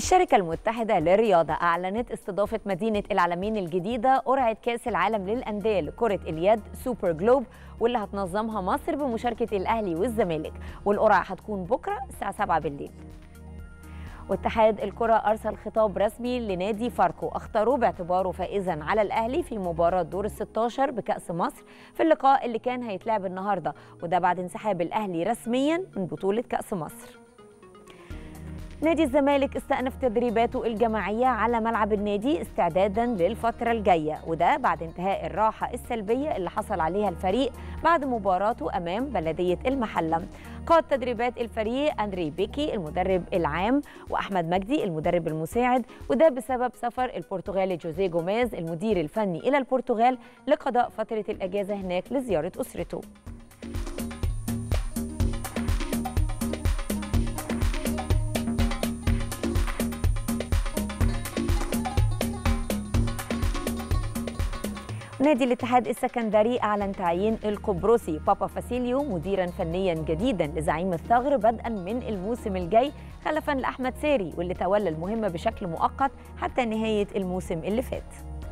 الشركة المتحدة للرياضة أعلنت استضافة مدينة العالمين الجديدة قرعة كأس العالم للأندية لكرة اليد سوبر جلوب واللي هتنظمها مصر بمشاركة الأهلي والزمالك والقرعة هتكون بكرة الساعة 7 بالليل واتحاد الكرة أرسل خطاب رسمي لنادي فاركو اختاروه باعتباره فائزا على الأهلي في مباراة دور ال 16 بكأس مصر في اللقاء اللي كان هيتلعب النهاردة وده بعد انسحاب الأهلي رسميا من بطولة كأس مصر نادي الزمالك استأنف تدريباته الجماعية على ملعب النادي استعدادا للفترة الجاية وده بعد انتهاء الراحة السلبية اللي حصل عليها الفريق بعد مباراته أمام بلدية المحلة قاد تدريبات الفريق أندري بيكي المدرب العام وأحمد مجدي المدرب المساعد وده بسبب سفر البرتغالي جوزيه جوميز المدير الفني إلى البرتغال لقضاء فترة الأجازة هناك لزيارة أسرته نادي الاتحاد السكندري أعلن تعيين القبرصي بابا فاسيليو مديرا فنيا جديدا لزعيم الثغر بدءا من الموسم الجاي خلفا لأحمد ساري واللي تولى المهمة بشكل مؤقت حتى نهاية الموسم اللي فات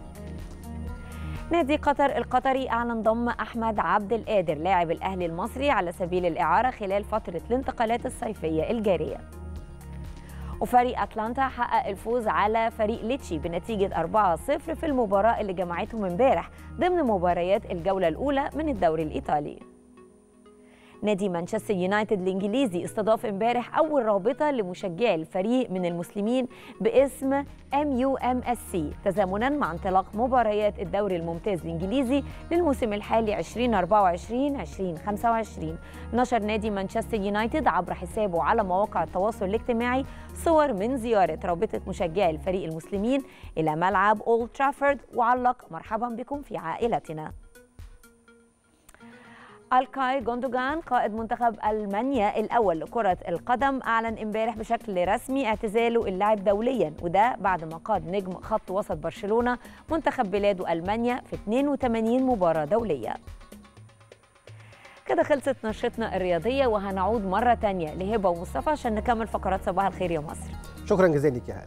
نادي قطر القطري أعلن ضم أحمد عبد القادر لاعب الأهلي المصري على سبيل الإعارة خلال فترة الانتقالات الصيفية الجارية وفريق أتلانتا حقق الفوز على فريق ليتشي بنتيجة 4-0 في المباراة اللي جمعتهم امبارح ضمن مباريات الجولة الأولى من الدوري الإيطالي نادي مانشستر يونايتد الانجليزي استضاف امبارح اول رابطه لمشجعي الفريق من المسلمين باسم ام يو ام اس سي تزامنا مع انطلاق مباريات الدوري الممتاز الانجليزي للموسم الحالي 2024 2025 نشر نادي مانشستر يونايتد عبر حسابه على مواقع التواصل الاجتماعي صور من زياره رابطه مشجعي الفريق المسلمين الى ملعب اولد ترافورد وعلق مرحبا بكم في عائلتنا الكاي جوندوجان قائد منتخب المانيا الاول لكره القدم اعلن امبارح بشكل رسمي اعتزاله اللعب دوليا وده بعد ما قاد نجم خط وسط برشلونه منتخب بلاده المانيا في 82 مباراه دوليه كده خلصت نشرتنا الرياضيه وهنعود مره تانية لهبه ومصطفى عشان نكمل فقرات صباح الخير يا مصر شكرا جزيلا لك يا هلا